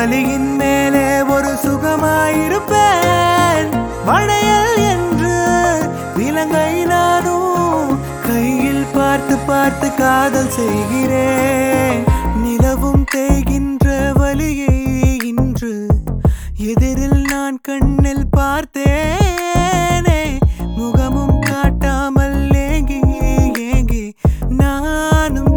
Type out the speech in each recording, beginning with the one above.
வலியின் மேலே ஒரு சுகமாயிருப்பேன் வளையல் என்று விலங்கை நானும் கையில் பார்த்து பார்த்து காதல் செய்கிறேன் நிலவும் தேய்கின்ற வலியை இன்று எதிரில் நான் கண்ணில் பார்த்தேனே முகமும் காட்டாமல் ஏங்கி ஏங்கி நானும்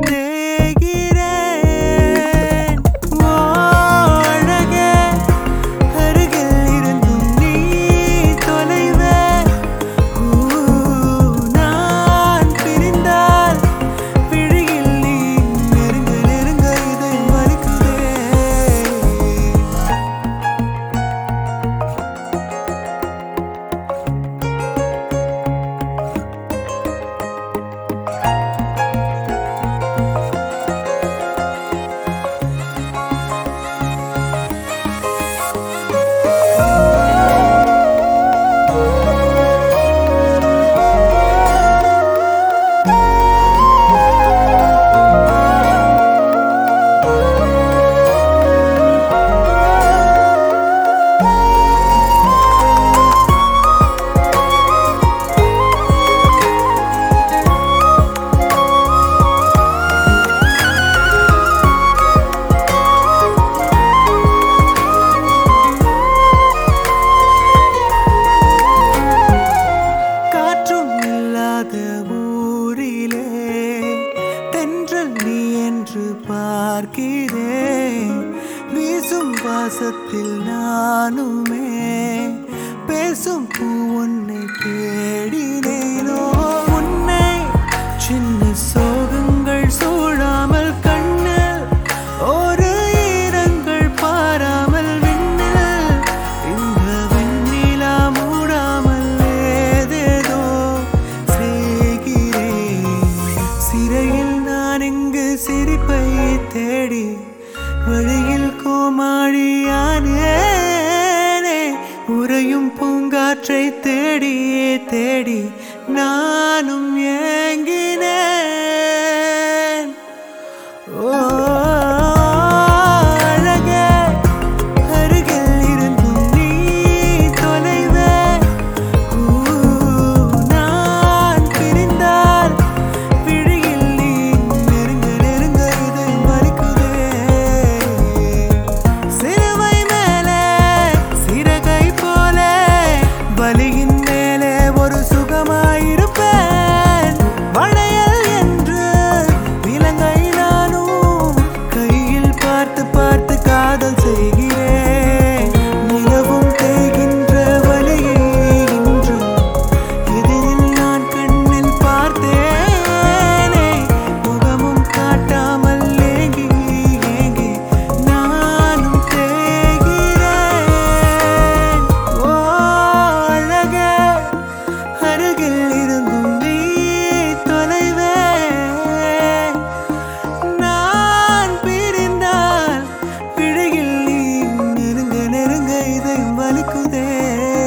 தேய்கிறேன் ஓ அழகே அருகில் இருந்தும் நீ தொலைவே ஊ, நான் பிரிந்தால் விழியில் நீ நெருங்க நெருங்க இதை மறுக்குதே காற்றும் இல்லாத ஊரிலே தென்றல் நீ என்று பார்க்கிறேன் வீசும் வாசத்தில் நானுமே பேசும் பூ உன்னை தேடினேனோ உன்னை சின்ன சோகங்கள் சூழாமல் கண்ணில் ஒரு ஈரங்கள் பாராமல் விண்ணில் இந்த வெண்ணிலா மூடாமல் ஏதேதோ செய்கிறேன் சிறையில் நான் இங்கு சிரிப்பை தேடி வழியில் கோமாளியானேனே உறையும் பூங்காற்றை தேடி தேடி நானும் ஏங்கினேன் ஓ அழகே அருகில் இருந்தும் நீ தொலைவே ஊ, நான் பிரிந்தால் விழியில் நீ நெருங்க நெருங்க இதை மறுக்குதே சிறுவை மேலே சிறகை போல வலியின் மேலே ஒரு சுகமாயிருப்பேன் வளையல் என்று விலங்கை நானும் கையில் பார்த்து பார்த்து காதல் செய்கிறேன் நிலவும் தேய்கின்ற வலியை இன்று எதிரில் நான் கண்ணில் பார்த்தேனே முகமும் காட்டாமல் ஏங்கி ஏங்கி நானும் தேய்கிறேன் ஓ அழகே அருகில் இருந்தும் நீ தொலைவே நான் பிரிந்தால் விழியில் நீ நெருங்க நெருங்க இதை வலிக்குதே